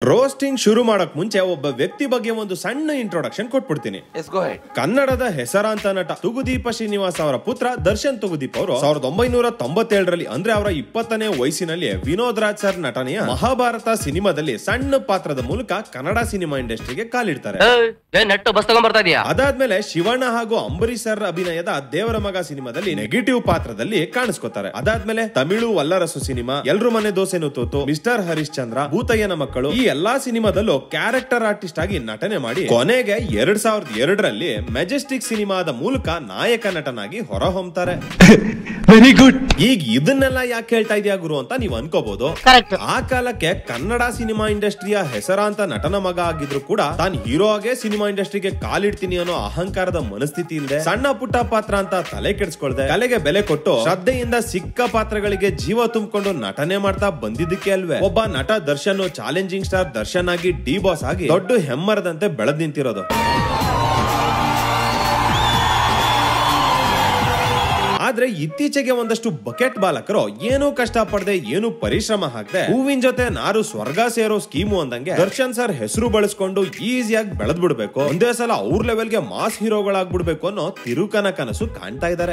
roasting ಶುರು ಮಾಡಕ್ ಮುಂಚೆ ಒಬ್ಬ ವ್ಯಕ್ತಿ ಬಗ್ಗೆ ಒಂದು ಸಣ್ಣ ಇಂಟ್ರೊಡಕ್ಷನ್ ಕೊಟ್ಬಿಡ್ತೀನಿ ಕನ್ನಡದ ಹೆಸರಾಂತ ನಟ ತುಗುದೀಪ ಶ್ರೀನಿವಾಸ್ ಅವರ ಪುತ್ರ ದರ್ಶನ್ ತುಗುದೀಪ್ ಅವರು ಸಾವಿರದ ಒಂಬೈನೂರ ತೊಂಬತ್ತೇಳರಲ್ಲಿ ಅಂದ್ರೆ ಅವರ ಇಪ್ಪತ್ತನೇ ವಯಸ್ಸಿನಲ್ಲಿ ವಿನೋದ್ ರಾಜ್ ಸರ್ ನಟನೆಯ ಮಹಾಭಾರತ ಸಿನಿಮಾದಲ್ಲಿ ಸಣ್ಣ ಪಾತ್ರದ ಮೂಲಕ ಕನ್ನಡ ಸಿನಿಮಾ ಇಂಡಸ್ಟ್ರಿಗೆ ಕಾಲಿಡ್ತಾರೆ ಏನ್ ನೆಟ್ಟು ಬಸ್ ತಗೊಂಡ್ ಬರ್ತಾ ಇದೀಯಾ ಅದಾದ್ಮೇಲೆ ಶಿವಣ್ಣ ಹಾಗೂ ಅಂಬರೀಶ್ ಸರ್ ಅಭಿನಯದ ದೇವರ ಮಗ ಸಿನಿಮಾದಲ್ಲಿ ನೆಗೆಟಿವ್ ಪಾತ್ರದಲ್ಲಿ ಕಾಣಿಸ್ಕೊತಾರೆ ಅದಾದ್ಮೇಲೆ ತಮಿಳು ವಲ್ಲರಸು ಸಿನಿಮಾ ಎಲ್ರು ಮನೆ ದೋಸೆನು ತೋತು ಮಿಸ್ಟರ್ ಹರಿಶ್ಚಂದ್ರ ಭೂತಯ್ಯನ ಮಕ್ಕಳು ಈ ಎಲ್ಲಾ ಸಿನಿಮಾದಲ್ಲೂ ಕ್ಯಾರೆಕ್ಟರ್ ಆರ್ಟಿಸ್ಟ್ ಆಗಿ ನಟನೆ ಮಾಡಿ ಕೊನೆಗೆ ಎರಡ್ ಸಾವಿರದ ಎರಡರಲ್ಲಿ ಮೆಜೆಸ್ಟಿಕ್ ಸಿನಿಮಾದ ಮೂಲಕ ನಾಯಕ ನಟನಾಗಿ ಹೊರಹೊಮ್ತಾರೆ ವೆರಿ ಗುಡ್ ಈಗ ಇದನ್ನೆಲ್ಲ ಯಾಕೆ ಹೇಳ್ತಾ ಇದೆಯಾ ಗುರು ಅಂತ ನೀವು ಅನ್ಕೋಬಹುದು ಆ ಕಾಲಕ್ಕೆ ಕನ್ನಡ ಸಿನಿಮಾ ಇಂಡಸ್ಟ್ರಿಯ ಹೆಸರಾಂತ ನಟನ ಮಗ ಆಗಿದ್ರು ಕೂಡ ತಾನು ಹೀರೋ ಆಗೇ ಸಿನಿಮಾ ಇಂಡಸ್ಟ್ರಿಗೆ ಕಾಲಿಡ್ತೀನಿ ಅನ್ನೋ ಅಹಂಕಾರದ ಮನಸ್ಥಿತಿ ಇಲ್ಲದೆ ಸಣ್ಣ ಪುಟ್ಟ ಪಾತ್ರ ಅಂತ ತಲೆ ಕೆಡಿಸ್ಕೊಳ್ದೆ ಕಲೆಗೆ ಬೆಲೆ ಕೊಟ್ಟು ಶ್ರದ್ಧೆಯಿಂದ ಸಿಕ್ಕ ಪಾತ್ರಗಳಿಗೆ ಜೀವ ತುಂಬಿಕೊಂಡು ನಟನೆ ಮಾಡ್ತಾ ಬಂದಿದ್ದಕ್ಕೆ ಅಲ್ವೇ ಒಬ್ಬ ನಟ ದರ್ಶನ್ ಚಾಲೆಂಜಿಂಗ್ ಸ್ಟಾರ್ ದರ್ಶನ್ ಆಗಿ ಡಿ ಬಾಸ್ ಆಗಿ ದೊಡ್ಡ ಹೆಮ್ಮರದಂತೆ ಬೆಳೆದ್ ನಿಂತಿರೋದು ಆದ್ರೆ ಇತ್ತೀಚೆಗೆ ಒಂದಷ್ಟು ಬಕೆಟ್ ಬಾಲಕರು ಏನೂ ಕಷ್ಟ ಪಡದೆ ಏನು ಪರಿಶ್ರಮ ಹಾಕದೆ ಹೂವಿನ ಜೊತೆ ನಾರು ಸ್ವರ್ಗ ಸೇರೋ ಸ್ಕೀಮು ಅಂದಂಗೆ ದರ್ಶನ್ ಸರ್ ಹೆಸರು ಬಳಸ್ಕೊಂಡು ಈಸಿಯಾಗಿ ಬೆಳೆದ್ ಬಿಡ್ಬೇಕು ಒಂದೇ ಸಲ ಅವ್ರ ಲೆವೆಲ್ಗೆ ಮಾಸ್ ಹೀರೋಗಳಾಗ್ಬಿಡ್ಬೇಕು ಅನ್ನೋ ತಿರುಕನ ಕನಸು ಕಾಣ್ತಾ ಇದ್ದಾರೆ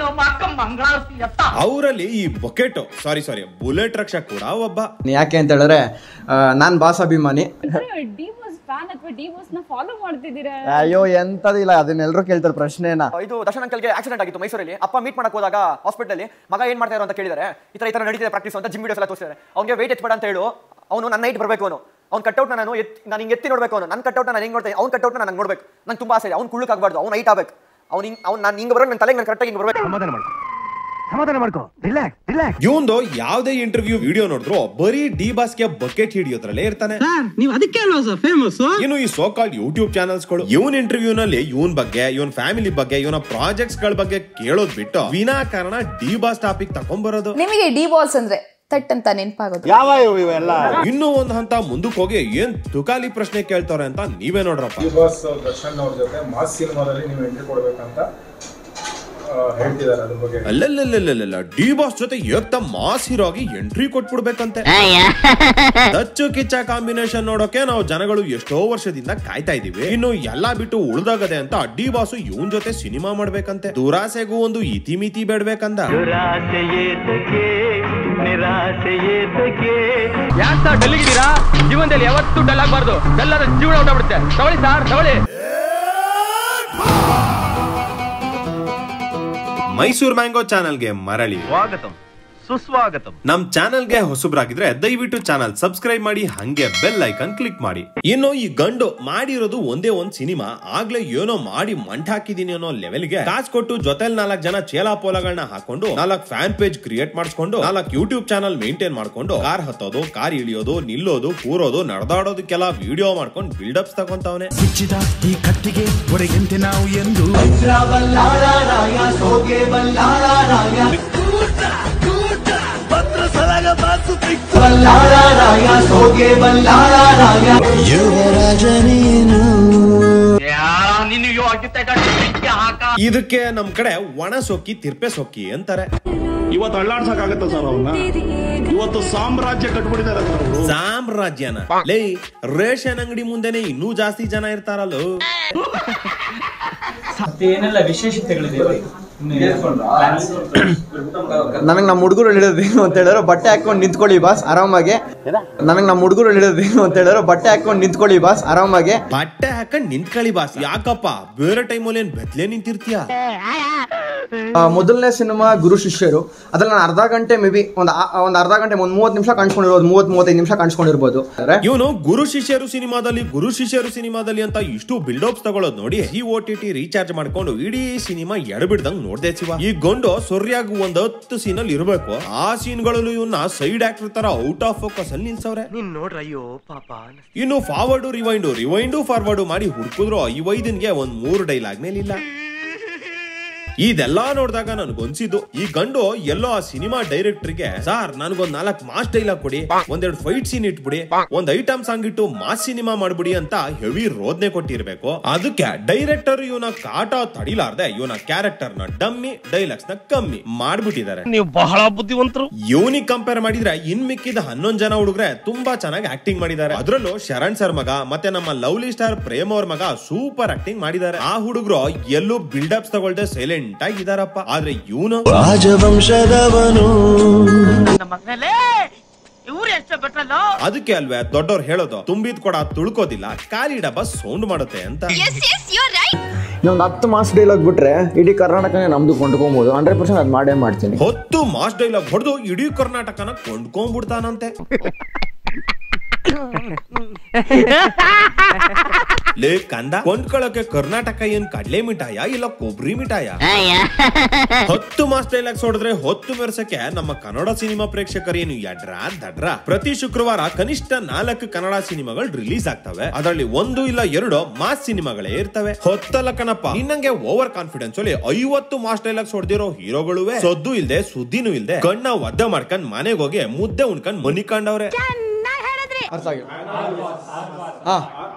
ಅವರಲ್ಲಿ ಈ ಬೊಕೆಟ್ ಸಾರಿ ಸಾರಿ ಬುಲೆಟ್ ರಕ್ಷಾ ಕೂಡ ಒಬ್ಬ ಯಾಕೆ ಅಂತ ಹೇಳಿದ್ರೆ ನಾನು ಬಾಸ್ ಅಭಿಮಾನಿ ಡಿ ಬಾಸ್ ಫ್ಯಾನ್ ಅಥವಾ ಡಿ ಬಾಸ್ ನ ಫಾಲೋ ಮಾಡ್ತಿದ್ದೀರಾ ಅಯ್ಯೋ ಎಂತದಿಲ್ಲ ಅದನ್ನೆಲ್ಲರೂ ಕೇಳ್ತಾರೆ ಪ್ರಶ್ನೆನ ಇದು ದರ್ಶನ್ ಅಂಕಲ್ಗೆ ಆಕ್ಸಿಡೆಂಟ್ ಆಗಿತ್ತು ಮೈಸೂರಲ್ಲಿ ಅಪ್ಪ ಮೀಟ್ ಮಾಡಕ್ ಹೋದಾಗ ಹಾಸ್ಪಿಟಲ್ ಮಗ ಏನ್ ಮಾಡ್ತಾ ಇರೋ ಅಂತ ಕೇಳಿದಾರೆ ಈ ತರ ಈ ತರ ನಡೀತಿದೆ ಪ್ರಾಕ್ಟೀಸ್ ಅಂತ ಜಿಮ್ ವಿಡಿಯೋಸ್ ಎಲ್ಲ ತೋರಿಸಿದ್ದಾರೆ ಅವ್ನಿಗೆ ವೆಯ್ಟ್ ಎತ್ಬೇಡ ಅಂತ ಹೇಳು ಅವನು ನನ್ನ ನೈಟ್ ಬರಬೇಕು ಅವನು ಅವ್ನ ಕಟ್ಔಟ್ ನಾನು ಎತ್ ನಾನು ಹಿಂಗೆ ಎತ್ತಿ ನೋಡ್ಬೇಕು ಅವನು ನನ್ನ ಕಟ್ಔಟ್ ನಾನು ಹೆಂಗ್ ನೋಡ್ತೀನಿ ಅವ್ನ ಕಟ್ಔಟ್ ನಾನು ನೋಡ್ಬೇಕು ನಂಗೆ ತುಂಬಾ ಆಸೆ ಇದೆ ಅವ್ನು ಕುಳ್ಳಕ್ಕಾಗಬಾರ್ದು ಅವ್ನು ಹೈಟ್ ಆಗ್ಬೇಕು ಅವ್ನು ಹಿಂಗ್ ಅವ್ನು ನಾನು ಹಿಂಗೆ ಬರೋ ನನ್ನ ತಲೆಗೆ ನಾನು ಕರೆಕ್ಟಾಗಿ ಹಿಂಗೆ ಬರಬೇಕು ಸಮಾಧಾನ ಮಾಡ್ಕೊ ಸಮಾಧಾನ ಮಾಡ್ಕೊ ರಿಲ್ಯಾಕ್ಸ್ ರಿಲ್ಯಾಕ್ಸ್ ಇವಂದು ಯಾವ್ದೇ ಇಂಟರ್ವ್ಯೂ ವಿಡಿಯೋ ನೋಡಿದ್ರು ಬರೀ ಡಿ ಬಾಸ್ಗೆ ಬಕೆಟ್ ಹಿಡಿಯೋದ್ರಲ್ಲೇ ಇರ್ತಾನೆ ನೀವು ಅದಕ್ಕೆ ಅಲ್ವಾ ಸರ್ ಫೇಮಸ್ ಇನ್ನು ಈ ಸೋ ಕಾಲ್ಡ್ ಯೂಟ್ಯೂಬ್ ಚಾನಲ್ಸ್ ಗಳು ಇವನ್ ಇಂಟರ್ವ್ಯೂ ನಲ್ಲಿ ಇವನ್ ಬಗ್ಗೆ ಇವನ್ ಫ್ಯಾಮಿಲಿ ಬಗ್ಗೆ ಇವನ ಪ್ರಾಜೆಕ್ಟ್ಸ್ ಗಳ ಬಗ್ಗೆ ಕೇಳೋದ್ ಬಿಟ್ಟು ವಿನಾಕಾರಣ ಡಿ ಬಾಸ್ ಟಾಪಿಕ್ ತಕೊಂಡ್ಬರೋದು ನಿಮಗೆ ಡಿ ಬಾಲ್ಸ್ ಅಂದ್ರೆ ತಟ್ ಅಂತ ನೆನಪಾಗೋದು ಯಾವ ಇವೆಲ್ಲ ಇನ್ನೂ ಒಂದ್ ಹಂತ ಮುಂದಕ್ಕೆ ಹೋಗಿ ಏನ್ ತುಕಾಲಿ ಪ್ರಶ್ನೆ ಕೇಳ್ತಾವ್ರೆ ಅಂತ ನೀವೇ ನೋಡ್ರಪ್ಪ ಬಾಸ್ ದರ್ಶನ್ ಅವ್ರ ಜೊತೆ ಮಾಸ್ ಸಿನಿಮಾದಲ್ಲಿ ನೀವು ಎಂಟ್ರಿ ಕೊಡ್ಬೇಕಂತ ಆ, ಹೇಳ್ತಿದ್ದಾರೆ ಅದ್ರ ಬಗ್ಗೆ ಅಲ್ಲಲ್ಲಲ್ಲಲ್ಲ ಡಿ ಬಾಸ್ ಜೊತೆ ಏಕ್ತ ಮಾಸ್ ಹೀರೋ ಆಗಿ ಎಂಟ್ರಿ ಕೊಟ್ಬಿಡ್ಬೇಕಂತೆ ದಚ್ಚು ಕಿಚ್ಚ ಕಾಂಬಿನೇಷನ್ ನೋಡೋಕೆ ನಾವು ಜನಗಳು ಎಷ್ಟೋ ವರ್ಷದಿಂದ ಕಾಯ್ತಾ ಇದೀವಿ ಇನ್ನು ಎಲ್ಲಾ ಬಿಟ್ಟು ಉಳ್ದಾಗದೆ ಅಂತ ಡಿ ಬಾಸು ಇವನ್ ಜೊತೆ ಸಿನಿಮಾ ಮಾಡ್ಬೇಕಂತೆ ದುರಾಸೆಗೂ ಒಂದು ಇತಿಮಿತಿ ಬೇಡ್ಬೇಕಂದ ಯಾಕೆ ಸರ್ ಡಲ್ ಇದ್ದೀರಾ ಜೀವನದಲ್ಲಿ ಯಾವತ್ತೂ ಡಲ್ ಆಗಬಾರ್ದು ಡಲ್ ಆದ್ರೆ ಜೀವನ ಹೊಟ್ಟಬಿಡುತ್ತೆ ತಗೊಳ್ಳಿ ಸರ್ ತಗೊಳ್ಳಿ ಮೈಸೂರ್ ಮ್ಯಾಂಗೋ ಚಾನಲ್ಗೆ ಮರಳಿ ಸ್ವಾಗತಂ ಸುಸ್ವಾಗತಂ ನಮ್ ಚಾನಲ್ಗೆ ಹೊಸಬ್ರಾಗಿದ್ರೆ ದಯವಿಟ್ಟು ಚಾನಲ್ ಸಬ್ಸ್ಕ್ರೈಬ್ ಮಾಡಿ ಹಂಗೆ ಬೆಲ್ ಐಕನ್ ಕ್ಲಿಕ್ ಮಾಡಿ ಇನ್ನು ಈ ಗಂಡು ಮಾಡಿರೋದು ಒಂದೇ ಒಂದ್ ಸಿನಿಮಾ ಆಗ್ಲೇ ಏನೋ ಮಾಡಿ ಮಂಟ್ ಹಾಕಿದೀನಿ ಅನ್ನೋ ಲೆವೆಲ್ಗೆ ಕಾಸ್ ಕೊಟ್ಟು ಜೊತೆಲ್ ನಾಲ್ಕು ಜನ ಚೇಲಾ ಪೋಲಗಳನ್ನ ಹಾಕೊಂಡು ನಾಲ್ಕು ಫ್ಯಾನ್ ಪೇಜ್ ಕ್ರಿಯೇಟ್ ಮಾಡಿಸ್ಕೊಂಡು ನಾಲ್ಕು ಯೂಟ್ಯೂಬ್ ಚಾನಲ್ ಮೇಂಟೈನ್ ಮಾಡ್ಕೊಂಡು ಕಾರ್ ಹತ್ತೋದು ಕಾರ್ ಇಳಿಯೋದು ನಿಲ್ಲೋದು ಕೂರೋದು ನಡೆದಾಡೋದಕ್ಕೆಲ್ಲ ವಿಡಿಯೋ ಮಾಡ್ಕೊಂಡು ಬಿಲ್ಡಪ್ಸ್ ತಗೊಂತವನೆ ಸಿಕ್ಕಿದ ಈ ಕತ್ತಿಗೆ ಹೊರಗೆಂತೆ ನಾವು ಎಂದು ಯುವರಾಜ ನೀನು ನಿನ್ನ ಯೋಗ್ಯತೆ ಕಟ್ಟಿ ಹಾಕ ಇದಕ್ಕೆ ನಮ್ ಕಡೆ ಒಣ ಸೊಕ್ಕಿ ತಿರ್ಪೆ ಸೊಕ್ಕಿ ಅಂತಾರೆ ಇವತ್ತು ಅಳ್ಳಾಡ್ಸಕ್ಕಾಗತ್ತ ಸರ್ ಅವ್ರನ್ನ ಇವತ್ತು ಸಾಮ್ರಾಜ್ಯ ಕಟ್ಬಿಟ್ಟಿದ್ದಾರೆ ಸರ್ ಅವರು ಸಾಮ್ರಾಜ್ಯನ ಲೇ ರೇಷನ್ ಅಂಗಡಿ ಮುಂದೆನೆ ಇನ್ನೂ ಜಾಸ್ತಿ ಜನ ಇರ್ತಾರಲ್ಲೋ ಏನೆಲ್ಲ ವಿಶೇಷತೆಗಳಿದೆ ನನಗೆ ನಮ್ಮ ಹುಡುಗರು ಹಿಡಿಯೋದೇನು ಅಂತ ಹೇಳಿದ್ರು ಬಟ್ಟೆ ಹಾಕೊಂಡು ನಿಂತ್ಕೊಳ್ಳಿ ಬಾಸ್ ಆರಾಮಾಗಿ ನನಗೆ ನಮ್ಮ ಹುಡುಗರು ಹಿಡಿಯೋದೇನು ಅಂತ ಹೇಳಿದ್ರು ಬಟ್ಟೆ ಹಾಕೊಂಡು ನಿಂತ್ಕೊಳ್ಳಿ ಬಾಸ್ ಆರಾಮಾಗಿ ಬಟ್ಟೆ ಹಾಕೊಂಡ್ ನಿಂತ್ಕೊಳ್ಳಿ ಬಾಸ್ ಯಾಕಪ್ಪ ಬೇರೆ ಟೈಮಲ್ಲಿ ಏನ್ ಬೆತ್ಲೆ ನಿಂತಿರ್ತೀಯ ಆ, ಮೊದಲನೇ ಸಿನಿಮಾ ಗುರು ಶಿಷ್ಯರು ಅದ್ರಲ್ಲಿ ನಾನು ಅರ್ಧ ಗಂಟೆ ಮೇ ಬಿ ಒಂದು ಒಂದು ಅರ್ಧ ಗಂಟೆ ಒಂದು ಮೂವತ್ತು ನಿಮಿಷ ಕಾಣಿಸ್ಕೊಂಡಿರ್ಬೋದು ಮೂವತ್ತು ಮೂವತ್ತೈದು ನಿಮಿಷ ಕಾಣಿಸ್ಕೊಂಡಿರ್ಬೋದು ಅಂದ್ರೆ ಇವನು ಗುರು ಶಿಷ್ಯರು ಸಿನಿಮಾದಲ್ಲಿ ಗುರು ಶಿಷ್ಯರು ಸಿನಿಮಾದಲ್ಲಿ ಅಂತ ಇಷ್ಟು ಬಿಲ್ಡಪ್ಸ್ ತಗೊಳ್ಳೋದು ನೋಡಿ ಈ ಓ ಟಿ ಟಿ ರೀಚಾರ್ಜ್ ಮಾಡ್ಕೊಂಡು ಇಡೀ ಸಿನಿಮಾ ಎಡಬಿಡ್ದಂಗ್ ನೋಡ್ದೆ ಶಿವ ಈ ಗೊಂಡು ಸೊರ್ಯಾಗ ಒಂದ್ ಹತ್ತು ಸೀನ್ ಅಲ್ಲಿ ಇರ್ಬೇಕು ಆ ಸೀನ್ಗಳಲ್ಲೂ ಇವನ್ನ ಸೈಡ್ ಆಕ್ಟರ್ ತರ ಔಟ್ ಆಫ್ ಫೋಕಸ್ ಅಲ್ಲಿ ನಿಲ್ಸವ್ರೆ ನೀನ್ ನೋಡ್ರ ಅಯ್ಯೋ ಪಾಪ ಇನ್ನು ಫಾರ್ವರ್ಡ್ ರಿವೈಂಡು ರಿವೈಂಡು ಫಾರ್ವರ್ಡ್ ಮಾಡಿ ಹುಡುಕಿದ್ರು ಈ ವೈದನ್ಗೆ ಒಂದ್ ಮೂರು ಡೈಲಾಗ್ ಮೇಲಿಲ್ಲ ಇದೆಲ್ಲಾ ನೋಡಿದಾಗ ನನ್ಗನ್ಸಿದ್ದು ಈ ಗಂಡು ಎಲ್ಲೋ ಆ ಸಿನಿಮಾ ಡೈರೆಕ್ಟರ್ಗೆ ಸಾರ್ ನನ್ಗೊಂದ್ ನಾಲ್ಕ್ ಮಾಸ್ ಡೈಲಾಗ್ ಕೊಡಿ ಒಂದೆರಡು ಫೈಟ್ ಸೀನ್ ಇಟ್ಬಿಡಿ ಒಂದ್ ಐಟಮ್ ಸಾಂಗ್ ಇಟ್ಟು ಮಾಸ್ ಸಿನಿಮಾ ಮಾಡ್ಬಿಡಿ ಅಂತ ಹೆವಿ ರೋದ್ನೆ ಕೊಟ್ಟಿರ್ಬೇಕು ಅದಕ್ಕೆ ಡೈರೆಕ್ಟರ್ ಇವನ ಕಾಟ ತಡಿಲಾರ್ದೆ ಇವನ ಕ್ಯಾರೆಕ್ಟರ್ ನ ಡಮ್ಮಿ ಡೈಲಾಗ್ಸ್ ನ ಕಮ್ಮಿ ಮಾಡ್ಬಿಟ್ಟಿದ್ದಾರೆ ನೀವು ಬಹಳ ಬುದ್ಧಿವಂತರು ಇವನಿಗೆ ಕಂಪೇರ್ ಮಾಡಿದ್ರೆ ಇನ್ ಮಿಕ್ಕಿದ ಹನ್ನೊಂದ್ ಜನ ಹುಡುಗ್ರೆ ತುಂಬಾ ಚೆನ್ನಾಗಿ ಆಕ್ಟಿಂಗ್ ಮಾಡಿದ್ದಾರೆ ಅದ್ರಲ್ಲೂ ಶರಣ್ ಸರ್ ಮಗ ಮತ್ತೆ ನಮ್ಮ ಲವ್ಲಿ ಸ್ಟಾರ್ ಪ್ರೇಮ್ ಅವ್ರ ಮಗ ಸೂಪರ್ ಆಕ್ಟಿಂಗ್ ಮಾಡಿದ್ದಾರೆ ಆ ಹುಡುಗರು ಎಲ್ಲೂ ಬಿಲ್ಡಪ್ಸ್ ತಗೊಳ್ದೆ ಸೈಲೆಂಟ್ ಆಗಿದಾರಪ್ಪ ಆದ್ರೆ ಇವನು ರಾಜವಂಶದವನು ಅದಕ್ಕೆ ಅಲ್ವೇ ದೊಡ್ಡವ್ರು ಹೇಳೋದು ತುಂಬಿದ್ ಕೊಡ ತುಳ್ಕೋದಿಲ್ಲ ಖಾಲಿ ಡಬ್ಬ ಸೌಂಡ್ ಮಾಡುತ್ತೆ ಅಂತ ಇನ್ನೊಂದು ಹತ್ತು ಮಾಸ್ ಡೈಲಾಗ್ ಬಿಟ್ರೆ ಇಡೀ ಕರ್ನಾಟಕನೇ ನಮ್ದು ಕೊಂಡ್ಕೊಬೋದು ಹಂಡ್ರೆಡ್ ಪರ್ಸೆಂಟ್ ಅದು ಮಾಡೇ ಮಾಡ್ತೀನಿ ಹೊತ್ತು ಮಾಸ್ ಡೈಲಾಗ್ ಹೊಡೆದು ಇಡೀ ಕರ್ನಾಟಕನ ಕೊಂಡ್ಕೊಂಡ್ಬಿಡ್ತಾನಂತೆ ಲೇ ಕಂದ ಕೊಂಡ್ಕೊಳಕ್ಕೆ ಕರ್ನಾಟಕ ಏನ್ ಕಡ್ಲೆ ಮಿಠಾಯ ಇಲ್ಲ ಕೊಬ್ಬರಿ ಮಿಠಾಯ ಹತ್ತು ಮಾಸ್ ಡೈಲಾಗ್ಸ್ ಹೊಡೆದ್ರೆ ಹೊತ್ತು ಮೆರ್ಸಕ್ಕೆ ನಮ್ಮ ಕನ್ನಡ ಸಿನಿಮಾ ಪ್ರೇಕ್ಷಕರೇನು ಎಡ್ರ ದಡ್ರ ಪ್ರತಿ ಶುಕ್ರವಾರ ಕನಿಷ್ಠ ನಾಲ್ಕು ಕನ್ನಡ ಸಿನಿಮಾಗಳು ರಿಲೀಸ್ ಆಗ್ತವೆ ಅದರಲ್ಲಿ ಒಂದು ಇಲ್ಲ ಎರಡು ಮಾಸ್ ಸಿನಿಮಾಗಳೇ ಇರ್ತವೆ ಹೊತ್ತಲ್ಲ ಕಣಪ್ಪ ನಿನ್ನಂಗೆ ಓವರ್ ಕಾನ್ಫಿಡೆನ್ಸ್ ಅಲ್ಲಿ ಐವತ್ತು ಮಾಸ್ ಡೈಲಾಗ್ಸ್ ಹೊಡೆದಿರೋ ಹೀರೋಗಳುವೆ ಸದ್ದು ಇಲ್ದೆ ಸುದ್ದಿನೂ ಇಲ್ದೆ ಕಣ್ಣ ಒದ್ದೆ ಮಾಡ್ಕೊಂಡ್ ಮನೆಗೆ ಹೋಗಿ ಮುದ್ದೆ ಉಣ್ಕೊಂಡ್ ಮನಿ ಕಂಡವ್ರೆ ಅರ್ಥ ಆಗಿಲ್ಲ ಹಾ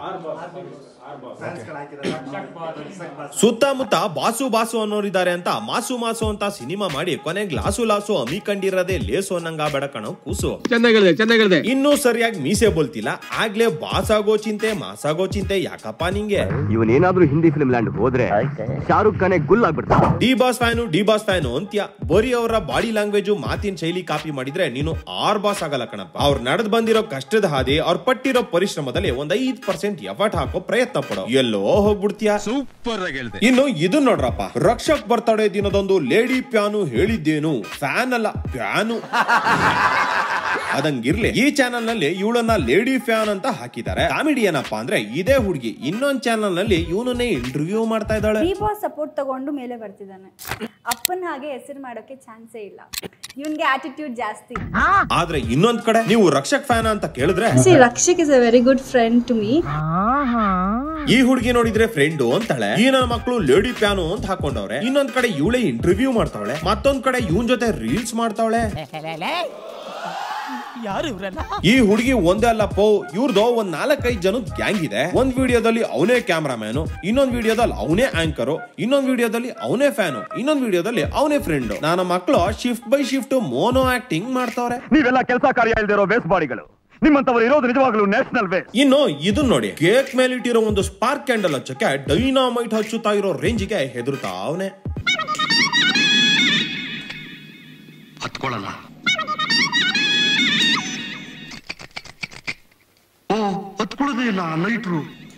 ಸುತ್ತಮುತ್ತ ಬಾಸು ಬಾಸು ಅನ್ನೋರಿದ್ದಾರೆ ಅಂತ ಮಾಸು ಮಾಸು ಅಂತ ಸಿನಿಮಾ ಮಾಡಿ ಕೊನೆಗೆ ಲಾಸು ಲಾಸು ಅಮಿ ಕಂಡಿರದೆ ಲೇಸು ಅನ್ನಂಗ ಬೇಡ ಕಣೋ ಕೂಸು ಚೆನ್ನಾಗಿದೆ ಚೆನ್ನಾಗಿದೆ ಇನ್ನೂ ಸರಿಯಾಗಿ ಮೀಸೆ ಬೋಲ್ತಿಲ್ಲ ಆಗ್ಲೇ ಬಾಸಾಗೋ ಚಿಂತೆ ಮಾಸಾಗೋ ಚಿಂತೆ ಯಾಕಪ್ಪ ನಿಂಗೆ ಇವನೇನಾದ್ರೂ ಹಿಂದಿ ಫಿಲ್ಮ್ ಲ್ಯಾಂಡ್ ಹೋದ್ರೆ ಶಾರುಖ್ ಖಾನೆ ಗುಲ್ ಆಗ್ಬಿಡ್ತಾನೆ D boss fan D boss fan ಅಂತ್ಯ ಬರೀ ಅವರ ಬಾಡಿ ಲ್ಯಾಂಗ್ವೇಜ್ ಮಾತಿನ ಶೈಲಿ ಕಾಪಿ ಮಾಡಿದ್ರೆ ನೀನು ಆರ್ ಬಾಸ್ ಆಗಲ್ಲ ಕಣಪ್ಪ ಅವ್ರು ನಡೆದ್ ಬಂದಿರೋ ಕಷ್ಟದ ಹಾದಿ ಅವ್ರ ಪಟ್ಟಿರೋ ಪರಿಶ್ರಮದಲ್ಲಿ ಒಂದ್ ಐದ್ ಪರ್ಸೆಂಟ್ ಎಫರ್ಟ್ ಹಾಕೋ ಪ್ರಯತ್ನ ಪಡೋ ಎಲ್ಲೋ ಹೋಗ್ಬಿಡ್ತೀಯ ಸೂಪರ್ ಆಗಿ ಹೇಳ್ದೆ ಇನ್ನು ಇದು ನೋಡ್ರಪ್ಪ ರಕ್ಷಕ್ ಬರ್ತಡೆ ದಿನದೊಂದು ಲೇಡಿ ಪ್ಯಾನು ಹೇಳಿದ್ದೇನು ಫ್ಯಾನ್ ಅಲ್ಲ ಪ್ಯಾನು ಅದಂಗಿರ್ಲಿ ಈ ಚಾನಲ್ ನಲ್ಲಿ ಇವಳನ್ನ ಲೇಡಿ ಫ್ಯಾನ್ ಅಂತ ಹಾಕಿದ್ದಾರೆ ಕಾಮಿಡಿ ಏನಪ್ಪಾ ಅಂದ್ರೆ ಇದೇ ಹುಡುಗಿ ಇನ್ನೊಂದ್ ಚಾನಲ್ ನಲ್ಲಿ ಇವನನ್ನೇ ಇಂಟರ್ವ್ಯೂ ಮಾಡ್ತಾ ಇದ್ದಾಳೆ ಡಿ ಬಾಸ್ ಸಪೋರ್ಟ್ ತಗೊಂಡು ಮೇಲೆ ಬರ್ತಿದ್ದಾನೆ ಅಪ್ಪನ ಹಾಗೆ ಹೆಸರು ಮಾಡೋಕೆ ಚಾನ್ಸೇ ಇಲ್ಲ ಇವನ್ಗೆ ಆಟಿಟ್ಯೂಡ್ ಜಾಸ್ತಿ ಆದ್ರೆ ಇನ್ನೊಂದ್ ಕಡೆ ನೀವು ರಕ್ಷಕ್ ಫ್ಯಾನ್ ಅಂತ ಕೇಳಿದ್ರೆ see Rakshak is a very good friend to me ಈ ಹುಡುಗಿ ನೋಡಿದ್ರೆ ಫ್ರೆಂಡು ಅಂತಾಳೆ ಈ ನನ್ನ ಮಕ್ಕಳು ಲೇಡಿ ಪ್ಯಾನು ಅಂತ ಹಾಕೊಂಡವ್ರೆ ಇನ್ನೊಂದ್ ಕಡೆ ಇವಳೆ ಇಂಟರ್ವ್ಯೂ ಮಾಡ್ತಾವಳೆ ಮತ್ತೊಂದ್ ಕಡೆ ಇವನ್ ಜೊತೆ ರೀಲ್ಸ್ ಮಾಡ್ತಾವಳೆ ಈ ಹುಡುಗಿ ಒಂದೇ ಅಲ್ಲ ಪೋ ಇವ್ರದ್ದು ಒಂದ್ ನಾಲ್ಕೈದು ಜನದ ಗ್ಯಾಂಗ್ ಇದೆ ಒಂದ್ ವಿಡಿಯೋದಲ್ಲಿ ಅವನೇ ಕ್ಯಾಮ್ರಾಮ್ಯಾನು ಇನ್ನೊಂದ್ ವಿಡಿಯೋದಲ್ಲಿ ಅವನೇ ಆಂಕರು ಇನ್ನೊಂದ್ ವಿಡಿಯೋದಲ್ಲಿ ಅವನೇ ಫ್ಯಾನು ಇನ್ನೊಂದ್ ವಿಡಿಯೋದಲ್ಲಿ ಅವನೇ ಫ್ರೆಂಡ್ ನನ್ನ ಮಕ್ಕಳು shift by shift mono acting ಮಾಡ್ತಾವ್ರೆ ನೀವೆಲ್ಲ ಕೆಲಸ ಕಾರ್ಯ ಇಲ್ದಿರೋ ವೇಸ್ಟ್ ಬಾಡಿಗಳು ನಿಮ್ಮಂತವ್ರು ಇರೋದು ನಿಜವಾಗ್ಲೂ ನ್ಯಾಷನಲ್ ವೇಸ್ಟ್ ಇನ್ನು ಇದನ್ ನೋಡಿ ಕೇಕ್ ಮೇಲೆ ಇಟ್ಟಿರೋ ಒಂದು ಸ್ಪಾರ್ಕ್ ಕ್ಯಾಂಡಲ್ ಹಚ್ಚಕ್ಕೆ ಡೈನಾಮೈಟ್ ಹಚ್ಚುತ್ತಾ ಇರೋ ರೇಂಜಿಗೆ ಹೆದರ್ತಾ ಅವನೇ ಹತ್ಕೊಳ್ಳಲ್ಲ ಓ ಹತ್ಕೊಳ್ಳೋದೇ ಇಲ್ಲ ಲೈಟ್ರು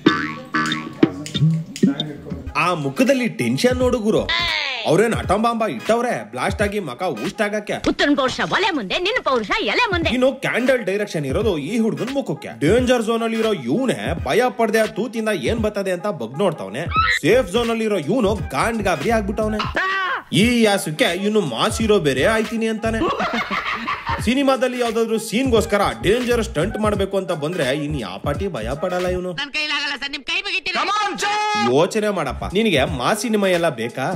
ಆ ಮುಖದಲ್ಲಿ ಟೆನ್ಷನ್ ನೋಡು ಗುರು ಅವ್ರೇನ್ ಅಟಂಬಾಂಬ ಇಟ್ಟವ್ರೆ ಬ್ಲಾಸ್ಟ್ ಆಗಿ ಮಕ ಊಸ್ಟ್ ಆಗಕ್ಕೆ ಉತ್ತರನ ಪೌರುಷ ಒಲೆ ಮುಂದೆ ನಿನ್ನ ಪೌರುಷ ಎಲೆ ಮುಂದೆ ಇನ್ನು ಕ್ಯಾಂಡಲ್ ಡೈರೆಕ್ಷನ್ ಇರೋದು ಈ ಹುಡುಗನ್ ಮುಖಕ್ಕೆ ಡೇಂಜರ್ ಝೋನ್ ಅಲ್ಲಿ ಇರೋ ಇವನೇ ಭಯ ಪಡ್ದೆ ಆ ತೂತಿಂದ ಏನ್ ಬರ್ತದೆ ಅಂತ ಬಗ್ ನೋಡ್ತಾವನೆ ಸೇಫ್ ಝೋನ್ ಅಲ್ಲಿ ಇರೋ ಇವನು ಗಾಂಡ್ ಗಾಬರಿ ಆಗ್ಬಿಟ್ಟವನೆ ಈ ಯಾಸಕ್ಕೆ ಇನ್ನು ಮಾಸ್ ಹೀರೋ ಬೇರೆ ಆಯ್ತೀನಿ ಅಂತಾನೆ ಸಿನಿಮಾದಲ್ಲಿ ಯಾವ್ದಾದ್ರು ಸೀನ್ಗೋಸ್ಕರ ಡೇಂಜರ್ ಸ್ಟಂಟ್ ಮಾಡ್ಬೇಕು ಅಂತ ಬಂದ್ರೆ ಇನ್ ಯಾವ ಪಾಟಿ ಭಯ ಪಡಲ್ಲ ಇವನು ಯೋಚನೆ ಮಾಡಪ್ಪ ನಿನಗೆ ಮಾಸ್ ಸಿನಿಮಾ ಎಲ್ಲ ಬೇಕಾ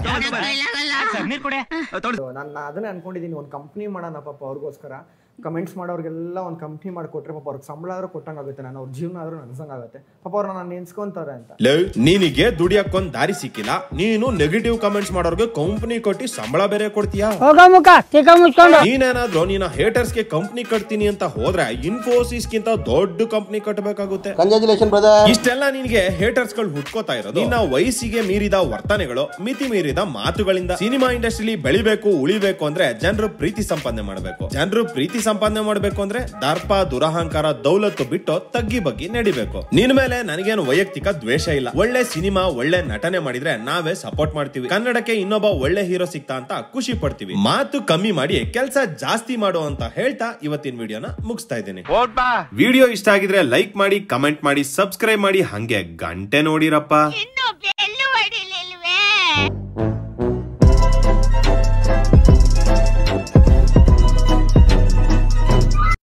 ನಾನು ಅದನ್ನೇ ಅನ್ಕೊಂಡಿದ್ದೀನಿ ಒಂದು ಕಂಪ್ನಿ ಮಾಡೋಣ ಪಾಪ ಅವ್ರಿಗೋಸ್ಕರ ಕಮೆಂಟ್ಸ್ ಮಾಡೋರಿಗೆಲ್ಲ ಒಂದು ಕಂಪ್ನಿ ಮಾಡಿಕೊಟ್ರೆ ಪಾಪ ಅವ್ರಿಗೆ ಸಂಬಳ ಆದ್ರೂ ಕೊಟ್ಟಂಗಾಗುತ್ತೆ ನಾನು ಅವ್ರ ಜೀವನ ಆದ್ರೂ ನನ್ಸಂಗಾಗುತ್ತೆ ಪಾಪ ಅವ್ರನ್ನ ನಾನು ನೆನ್ಸ್ಕೊಂತಾರೆ ಅಂತ ಲೇ, ನಿನಗೆ ದುಡಿಯಕ್ಕೊಂದ್ ದಾರಿ ಸಿಕ್ಕಿಲ್ಲ ನೀನು ನೆಗೆಟಿವ್ ಕಮೆಂಟ್ಸ್ ಮಾಡೋರ್ಗೆ ಕಂಪನಿ ಕೊಟ್ಟಿ ಸಂಬಳ ಬೇರೆ ಕೊಡ್ತೀಯಾ ನೀನೇನಾದ್ರೂ ನೀನ ಹೇಟರ್ಸ್ ಗೆ ಕಂಪ್ನಿ ಕಟ್ತೀನಿ ಅಂತ ಹೋದ್ರೆ ಇನ್ಫೋಸಿಸ್ ಗಿಂತ ದೊಡ್ಡ ಕಂಪ್ನಿ ಕಟ್ಟಬೇಕಾಗುತ್ತೆ ಕಂಗ್ರಾಚುಲೇಷನ್ ಬ್ರದರ್ ಇಷ್ಟೆಲ್ಲ ನಿನಗೆ ಹೇಟರ್ಸ್ ಗಳು ಹುಟ್ಕೋತಾ ಇರೋದು ನಿನ್ನ ವಯಸ್ಸಿಗೆ ಮೀರಿದ ವರ್ತನೆಗಳು ಮಿತಿ ಮೀರಿದ ಮಾತುಗಳಿಂದ ಸಿನಿಮಾ ಇಂಡಸ್ಟ್ರಿಲಿ ಬೆಳಿಬೇಕು ಉಳಿಬೇಕು ಅಂದ್ರೆ ಜನರು ಪ್ರೀತಿ ಸಂಪಾದನೆ ಮಾಡಬೇಕು ಜನರು ಪ್ರೀತಿ ಸಂಪಾದನೆ ಮಾಡಬೇಕು ಅಂದ್ರೆ ದರ್ಪ ದುರಹಂಕಾರ ದೌಲತ್ತು ಬಿಟ್ಟು ತಗ್ಗಿ ಬಗ್ಗಿ ನಡಿಬೇಕು ನಿನ್ ಮೇಲೆ ನನಗೇನು ವೈಯಕ್ತಿಕ ದ್ವೇಷ ಇಲ್ಲ ಒಳ್ಳೆ ಸಿನಿಮಾ ಒಳ್ಳೆ ನಟನೆ ಮಾಡಿದ್ರೆ ನಾವೇ ಸಪೋರ್ಟ್ ಮಾಡ್ತೀವಿ ಕನ್ನಡಕ್ಕೆ ಇನ್ನೊಬ್ಬ ಒಳ್ಳೆ ಹೀರೋ ಸಿಗ್ತಾ ಅಂತ ಖುಷಿ ಪಡ್ತೀವಿ ಮಾತು ಕಮ್ಮಿ ಮಾಡಿ ಕೆಲಸ ಜಾಸ್ತಿ ಮಾಡು ಅಂತ ಹೇಳ್ತಾ ಇವತ್ತಿನ ವಿಡಿಯೋನ ಮುಗಿಸ್ತಾ ಇದ್ದೀನಿ ವಿಡಿಯೋ ಇಷ್ಟ ಆಗಿದ್ರೆ ಲೈಕ್ ಮಾಡಿ ಕಮೆಂಟ್ ಮಾಡಿ ಸಬ್ಸ್ಕ್ರೈಬ್ ಮಾಡಿ ಹಂಗೆ ಗಂಟೆ ನೋಡಿರಪ್ಪ